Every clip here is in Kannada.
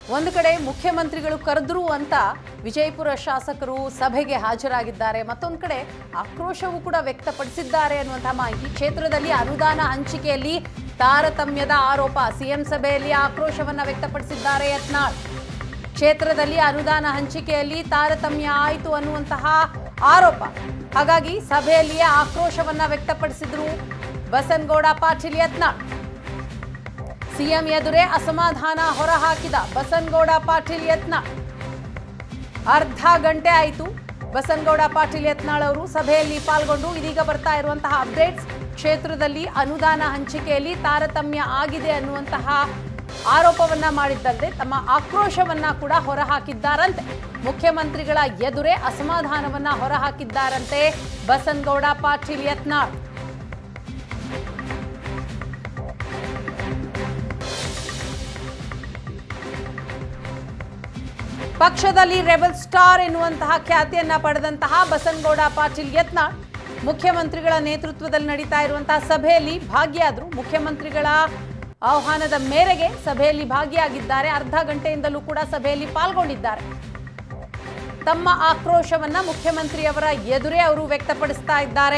ಒಂದು ಕಡೆ ಮುಖ್ಯಮಂತ್ರಿಗಳು ಕರೆದ್ರು ಅಂತ ವಿಜಯಪುರ ಶಾಸಕರು ಸಭೆಗೆ ಹಾಜರಾಗಿದ್ದಾರೆ ಮತ್ತೊಂದು ಕಡೆ ಆಕ್ರೋಶವೂ ಕೂಡ ವ್ಯಕ್ತಪಡಿಸಿದ್ದಾರೆ ಅನ್ನುವಂತಹ ಮಾಹಿತಿ ಕ್ಷೇತ್ರದಲ್ಲಿ ಅನುದಾನ ಹಂಚಿಕೆಯಲ್ಲಿ ತಾರತಮ್ಯದ ಆರೋಪ ಸಿಎಂ ಸಭೆಯಲ್ಲಿ ಆಕ್ರೋಶವನ್ನ ವ್ಯಕ್ತಪಡಿಸಿದ್ದಾರೆ ಯತ್ನಾಳ್ ಕ್ಷೇತ್ರದಲ್ಲಿ ಅನುದಾನ ಹಂಚಿಕೆಯಲ್ಲಿ ತಾರತಮ್ಯ ಆಯಿತು ಅನ್ನುವಂತಹ ಆರೋಪ ಹಾಗಾಗಿ ಸಭೆಯಲ್ಲಿಯೇ ಆಕ್ರೋಶವನ್ನ ವ್ಯಕ್ತಪಡಿಸಿದ್ರು ಬಸನಗೌಡ ಪಾಟೀಲ್ ಯತ್ನಾಳ್ ಸಿಎಂ ಎದುರೇ ಅಸಮಾಧಾನ ಹೊರಹಾಕಿದ ಬಸನಗೌಡ ಪಾಟೀಲ್ ಯತ್ನಾಳ್ ಅರ್ಧ ಗಂಟೆ ಆಯಿತು ಬಸನಗೌಡ ಪಾಟೀಲ್ ಯತ್ನಾಳ್ ಅವರು ಸಭೆಯಲ್ಲಿ ಪಾಲ್ಗೊಂಡು ಇದೀಗ ಬರ್ತಾ ಇರುವಂತಹ ಅಪ್ಡೇಟ್ಸ್ ಕ್ಷೇತ್ರದಲ್ಲಿ ಅನುದಾನ ಹಂಚಿಕೆಯಲ್ಲಿ ತಾರತಮ್ಯ ಆಗಿದೆ ಅನ್ನುವಂತಹ ಆರೋಪವನ್ನ ಮಾಡಿದ್ದಲ್ಲದೆ ತಮ್ಮ ಆಕ್ರೋಶವನ್ನ ಕೂಡ ಹೊರಹಾಕಿದ್ದಾರಂತೆ ಮುಖ್ಯಮಂತ್ರಿಗಳ ಎದುರೇ ಅಸಮಾಧಾನವನ್ನ ಹೊರಹಾಕಿದ್ದಾರಂತೆ ಬಸನಗೌಡ ಪಾಟೀಲ್ ಯತ್ನಾಳ್ ಪಕ್ಷದಲ್ಲಿ ರೆಬಲ್ ಸ್ಟಾರ್ ಎನ್ನುವಂತಹ ಖ್ಯಾತಿಯನ್ನ ಪಡೆದಂತಹ ಬಸನಗೌಡ ಪಾಟೀಲ್ ಯತ್ನಾಳ್ ಮುಖ್ಯಮಂತ್ರಿಗಳ ನೇತೃತ್ವದಲ್ಲಿ ನಡೀತಾ ಇರುವಂತಹ ಸಭೆಯಲ್ಲಿ ಭಾಗಿಯಾದರು ಮುಖ್ಯಮಂತ್ರಿಗಳ ಆಹ್ವಾನದ ಮೇರೆಗೆ ಸಭೆಯಲ್ಲಿ ಭಾಗಿಯಾಗಿದ್ದಾರೆ ಅರ್ಧ ಗಂಟೆಯಿಂದಲೂ ಕೂಡ ಸಭೆಯಲ್ಲಿ ಪಾಲ್ಗೊಂಡಿದ್ದಾರೆ ತಮ್ಮ ಆಕ್ರೋಶವನ್ನ ಮುಖ್ಯಮಂತ್ರಿಯವರ ಎದುರೇ ಅವರು ವ್ಯಕ್ತಪಡಿಸ್ತಾ ಇದ್ದಾರೆ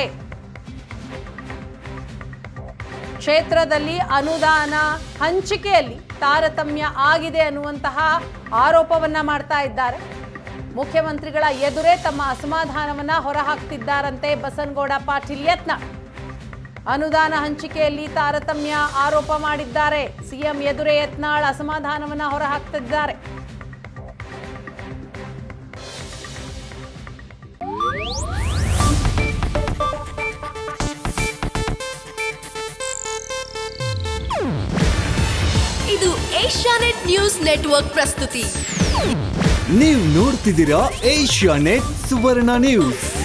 ಕ್ಷೇತ್ರದಲ್ಲಿ ಅನುದಾನ ಹಂಚಿಕೆಯಲ್ಲಿ ತಾರತಮ್ಯ ಆಗಿದೆ ಅನ್ನುವಂತಹ ಆರೋಪವನ್ನ ಮಾಡ್ತಾ ಇದ್ದಾರೆ ಮುಖ್ಯಮಂತ್ರಿಗಳ ಎದುರೇ ತಮ್ಮ ಅಸಮಾಧಾನವನ್ನ ಹೊರಹಾಕ್ತಿದ್ದಾರಂತೆ ಬಸನಗೌಡ ಪಾಟೀಲ್ ಯತ್ನ ಅನುದಾನ ಹಂಚಿಕೆಯಲ್ಲಿ ತಾರತಮ್ಯ ಆರೋಪ ಮಾಡಿದ್ದಾರೆ ಸಿಎಂ ಎದುರೇ ಯತ್ನಾಳ್ ಅಸಮಾಧಾನವನ್ನ ಹೊರಹಾಕ್ತಿದ್ದಾರೆ ಇದು ಏಷ್ಯಾನೆಟ್ ನ್ಯೂಸ್ ನೆಟ್ವರ್ಕ್ ಪ್ರಸ್ತುತಿ ನೀವು ನೋಡ್ತಿದ್ದೀರಾ ಏಷ್ಯಾ ನೆಟ್ ಸುವರ್ಣ ನ್ಯೂಸ್